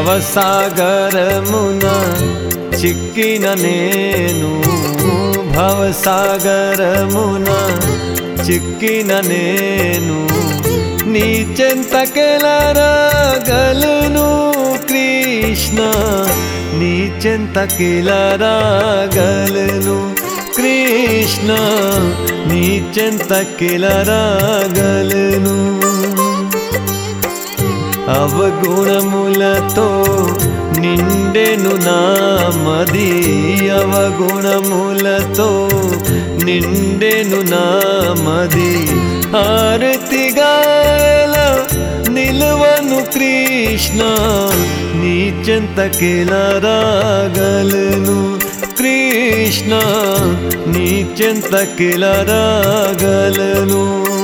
భవసాగరమున చిక్కిన నేను భవసాగరమున చిక్కిన నేను నీ చెంతకెలరాగలను కృష్ణ నీ చెంతకెలరాగలను కృష్ణ నీ చెంతకెలరాగలను అవగుణములతో నిండెను నామది అవగుణములతో నిండెను నామది ఆరతిగాల నిలువను కృష్ణ నీ చెంతకెలరాగలను కృష్ణ నీ చెంతకెలరాగలను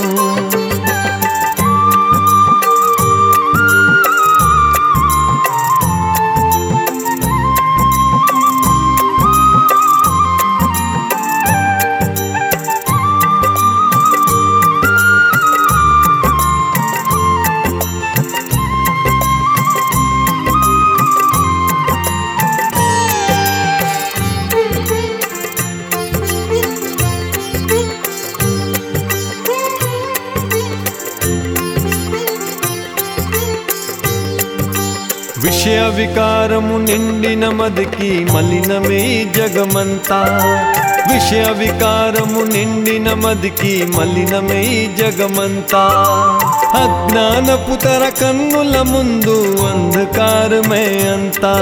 విషయ వికారము నిండిన మదికి మలినమే ఈ జగమంతా విషయ వికారము నిండిన మదికి మలినమే ఈ జగమంతా అజ్ఞానపు తర కన్నుల ముందు అంధకారమే అంతా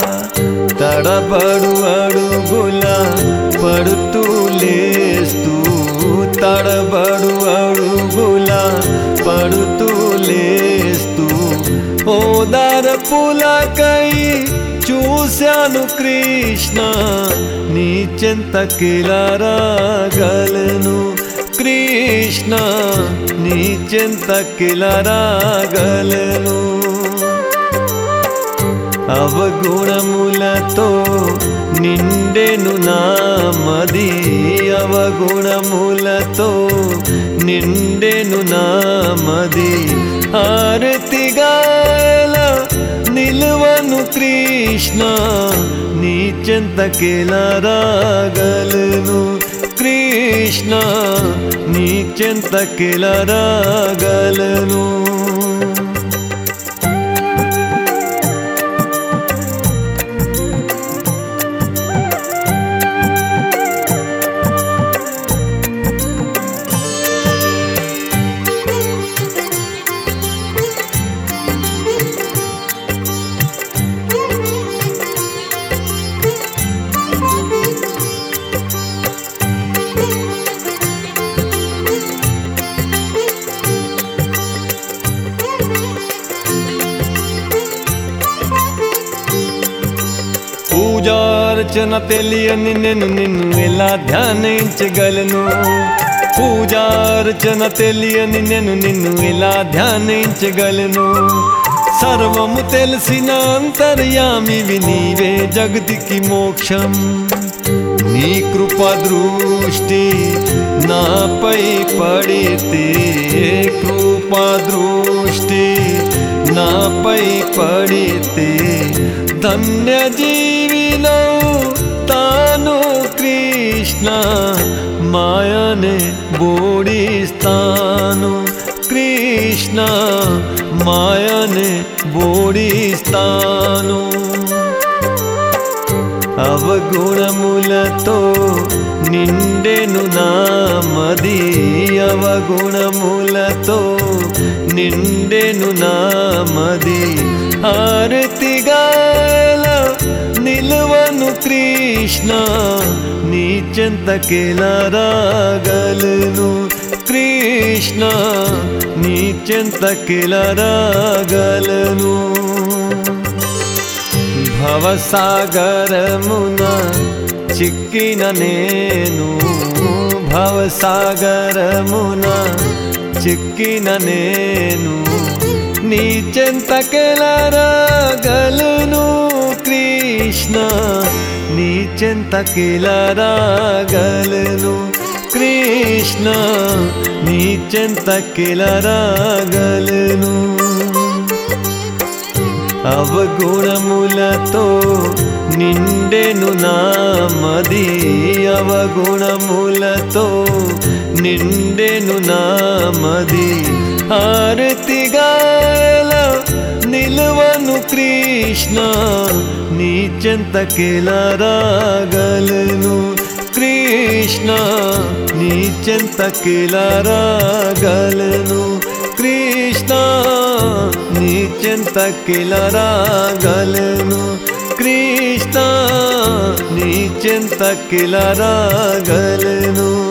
తడబడు అడుగుల పడుతూ లేస్తూ తడబడు అడుగుల పడుతూ లేస్తూ ఓదార పులకై చూశాను కృష్ణ నీ చెంతకిలరాగలను కృష్ణ నీ చెంతకిలరాగలను అవగుణములతో నిండెను నామది అవగుణములతో నిండెను నామది ఆరతిగాల నిలువను కృష్ణ నీ చెంతకెలరాగలను కృష్ణ నీ చెంతకెలరాగలను పూజార్చన తెలియని నేను నిన్ను ఎలా ధ్యానించగలను పూజార్చన తెలియని నేను నిన్ను ఎలా ధ్యానించగలను సర్వము తెలిసిన అంతర్యామివి నీవే జగతికి మోక్షం నీ కృప దృష్టి నాపై పడితే కృప దృష్టి నాపై పడితే ధన్య జీవిలో తాను కృష్ణ మాయనే బోడిస్తాను కృష్ణ మాయనే బోడిస్తాను అవగుణములతో నిండెను నామది అవగుణములతో నిండెను నామది ఆరతిగాల నిలువను కృష్ణ నీ చెంతకెలరాగలను కృష్ణ నీ చెంతకెలరాగలను భవసాగరమున చిక్కిన నేను భవసాగరమున చిక్కిన నేను నీ చెంతకెలరాగలను కృష్ణ నీ చెంతకెలరాగలను కృష్ణ నీ చెంతకెలరాగలను అవగుణములతో నిండెను నామది అవగుణములతో నిండెను నామది హారతిగాల నిలువను కృష్ణ నీ చెంతకెలా రాగలను కృష్ణ నీ చెంతకెలా రాగలను కృష్ణ నీ చెంతకెలా రాగలను కృష్ణ నీ చెంతకెలా రాగలను